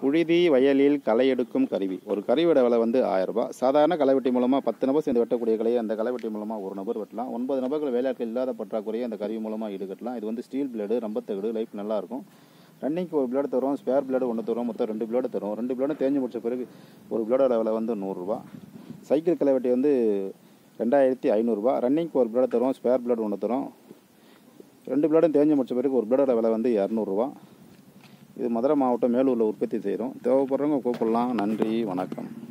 புழுதி வயலில் களை எடுக்கும் கருவி ஒரு கருவியோட விலை வந்து ஆயிரம் ரூபாய் சாதாரண களைவெட்டி மூலமாக பத்து நபர் சேர்ந்து வெட்டக்கூடிய கலையை அந்த களைவெட்டி மூலமாக ஒரு நபர் வெட்டலாம் ஒன்பது நபர்கள் வேலையாட்கள் இல்லாத பற்றாக்குறையை அந்த கருவி மூலமாக ஈடுகட்டலாம் இது வந்து ஸ்டீல் பிளேடு ரம்பத்தகடு லைஃப் நல்லா இருக்கும் ரன்னிங்க்கு ஒரு பிளேடு தரும் ஸ்பேர் பிளேடு ஒன்று தரும் மொத்தம் ரெண்டு பிளேடு தரும் ரெண்டு பிளேடும் தேஞ்சு முடிச்ச பிறகு ஒரு பிளேடோட விலை வந்து நூறுரூவா சைக்கிள் களைவெட்டி வந்து ரெண்டாயிரத்தி ஐநூறுரூவா ரன்னிங்க்கு ஒரு பிளேடு தரும் ஸ்பேர் பிளேடு ஒன்று தரும் ரெண்டு பிளேடும் தேஞ்சு முடிச்ச பிறகு ஒரு பிளேடோட விலை வந்து இரநூறுவா இது மதுரை மாவட்டம் மேலூரில் உற்பத்தி செய்கிறோம் தேவைப்படுறவங்க கூப்பிடலாம் நன்றி வணக்கம்